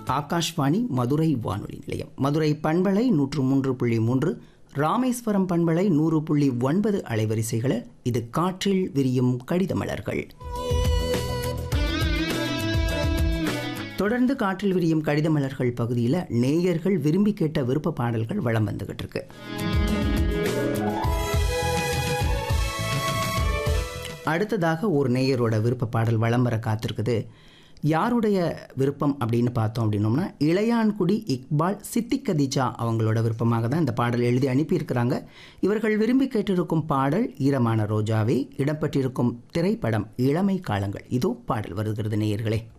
ஆகாஷ்வாணி மதுரை வானொலி நிலையம் மதுரை பண்பலை நூற்று மூன்று புள்ளி மூன்று ராமேஸ்வரம் பண்பலை நூறு புள்ளி ஒன்பது அலைவரிசைகளில் இது காற்றில் விரியும் கடிதமலர்கள் தொடர்ந்து காற்றில் விரியும் கடிதமலர்கள் பகுதியில் நேயர்கள் விரும்பி கேட்ட விருப்ப பாடல்கள் வளம் வந்துகிட்டு இருக்கு அடுத்ததாக ஒரு நேயரோட விருப்ப பாடல் வளம் வர காத்திருக்குது யாருடைய விருப்பம் அப்படின்னு பார்த்தோம் அப்படின்னோம்னா இளையான்குடி இக்பால் சித்தி கதிஜா அவங்களோட விருப்பமாக தான் இந்த பாடல் எழுதி அனுப்பியிருக்கிறாங்க இவர்கள் விரும்பி கேட்டிருக்கும் பாடல் ஈரமான ரோஜாவே இடம்பெற்றிருக்கும் திரைப்படம் இளமை காலங்கள் இதோ பாடல் வருகிறது நேயர்களே